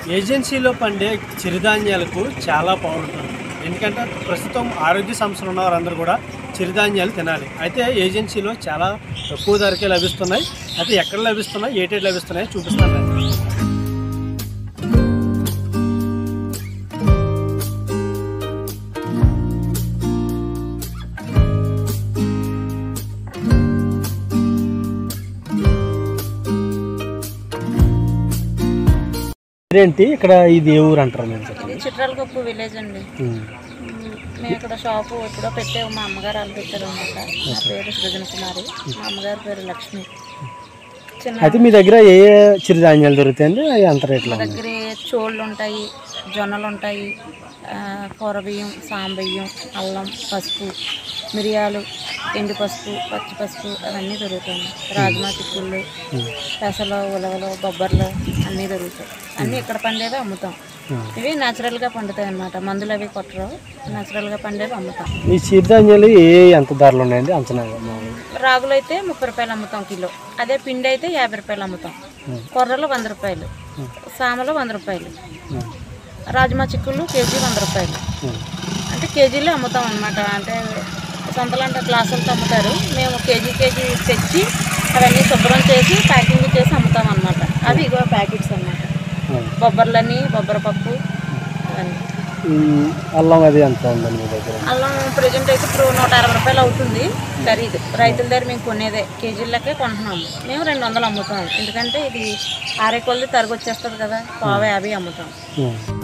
ఏజెన్సీలో పండే చిరుధాన్యాలకు చాలా పవర్ ఉంటుంది ఎందుకంటే ప్రస్తుతం ఆరోగ్య సమస్యలు ఉన్న వారందరూ కూడా చిరుధాన్యాలు తినాలి అయితే ఏజెన్సీలో చాలా తక్కువ ధరకే లభిస్తున్నాయి అయితే ఎక్కడ లభిస్తున్నాయి ఏటేటి లభిస్తున్నాయి చూపిస్తాను ఏంటి ఇక్కడ ఇది ఏ ఊరు అంటారు మీరు చెప్పండి ఇది చిట్రాలకొప్పు విలేజ్ అండి ఉమ్. మ్మ్. మేము ఇక్కడ షాపు ఎప్పుడో పెట్టాము మా అమ్మగారు వాళ్ళు పెట్టారు అనమాట నా పేరు సృజన కుమారి మా అమ్మగారి పేరు లక్ష్మి చిన్న అయితే మీ దగ్గర ఏ ఏ చిరుధాన్యాలు దొరుకుతాయండి అవి అంత రేట్లో మా దగ్గర చోళ్ళు ఉంటాయి జొన్నలు ఉంటాయి ఆ, కూర బియ్యం సాంబియ్యం అల్లం పసుపు మిరియాలు ఎండు పసుపు పచ్చి పసుపు అవన్నీ దొరుకుతాయి రాజ్మా చిక్కుళ్ళు పెసలు ఉలవలు బొబ్బర్లు అన్నీ దొరుకుతాయి అన్నీ ఇక్కడ పండేవి అమ్ముతాం ఇవి న్యాచురల్గా పండుతాయి అన్నమాట మందులు అవి కొట్టరు న్యాచురల్గా పండేవి అమ్ముతాం ఈ చిరుధాన్యాలు ఏ ఎంత ధరలు ఉన్నాయండి అంచనాగా మామూలుగా రాగులు అయితే ముప్పై రూపాయలు అమ్ముతాం కిలో అదే పిండి అయితే యాభై రూపాయలు అమ్ముతాం కొర్రలు వంద రూపాయలు సామలు వంద రూపాయలు ఉమ్. రాజ్మా చిక్కుళ్ళు కేజీ వంద రూపాయలు ఉమ్. అంటే కేజీలో అమ్ముతాం అనమాట అంటే సొంతలు అంటే గ్లాసులతో అమ్ముతారు మేము కేజీ కేజీ తెచ్చి అవన్నీ శుభ్రం చేసి ప్యాకింగ్ చేసి అమ్ముతాం అనమాట అవి ఇగో ప్యాకెట్స్ అన్నమాట ఉమ్. బొబ్బర్లని బొబ్బర పప్పు అవన్నీ ఈ అల్లం అది ఎంత ఉందండి మీ దగ్గర అల్లం ప్రజెంట్ అయితే ఇప్పుడు నూట అరవై రూపాయలు అవుతుంది ఖరీదు రైతుల దగ్గర మేము కొనేదే కేజీలకే కొంటున్నాము మేము రెండు వందలు అమ్ముతాం ఎందుకంటే ఇది ఆరే కొద్ది తరిగి వచ్చేస్తుంది కదా పావు యాభై అమ్ముతాం ఉమ్.